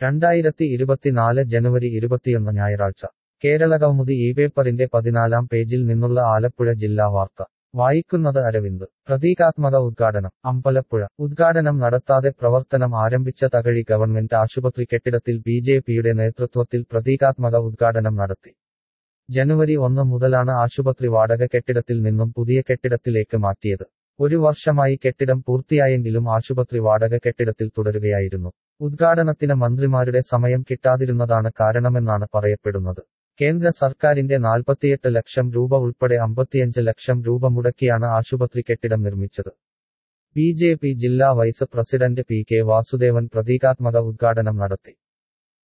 രണ്ടായിരത്തി ഇരുപത്തിനാല് ജനുവരി ഇരുപത്തിയൊന്ന് ഞായറാഴ്ച കേരളകൗമുദി ഈ പേപ്പറിന്റെ പതിനാലാം പേജിൽ നിന്നുള്ള ആലപ്പുഴ ജില്ലാ വാർത്ത വായിക്കുന്നത് അരവിന്ദ് പ്രതീകാത്മക ഉദ്ഘാടനം അമ്പലപ്പുഴ ഉദ്ഘാടനം നടത്താതെ പ്രവർത്തനം ആരംഭിച്ച തകഴി ഗവൺമെന്റ് ആശുപത്രി കെട്ടിടത്തിൽ ബി ജെ പിയുടെ നേതൃത്വത്തിൽ പ്രതീകാത്മക ഉദ്ഘാടനം നടത്തി ജനുവരി ഒന്ന് മുതലാണ് ആശുപത്രി വാടക കെട്ടിടത്തിൽ നിന്നും പുതിയ കെട്ടിടത്തിലേക്ക് മാറ്റിയത് ഒരു വർഷമായി കെട്ടിടം പൂർത്തിയായെങ്കിലും ആശുപത്രി വാടക കെട്ടിടത്തിൽ തുടരുകയായിരുന്നു ഉദ്ഘാടനത്തിന് മന്ത്രിമാരുടെ സമയം കിട്ടാതിരുന്നതാണ് കാരണമെന്നാണ് പറയപ്പെടുന്നത് കേന്ദ്ര സർക്കാരിന്റെ നാൽപ്പത്തിയെട്ട് ലക്ഷം രൂപ ഉൾപ്പെടെ അമ്പത്തിയഞ്ച് ലക്ഷം രൂപ മുടക്കിയാണ് ആശുപത്രി കെട്ടിടം നിർമ്മിച്ചത് ബി ജെ പി ജില്ലാ vice president P K Vasudevan പ്രതീകാത്മക ഉദ്ഘാടനം നടത്തി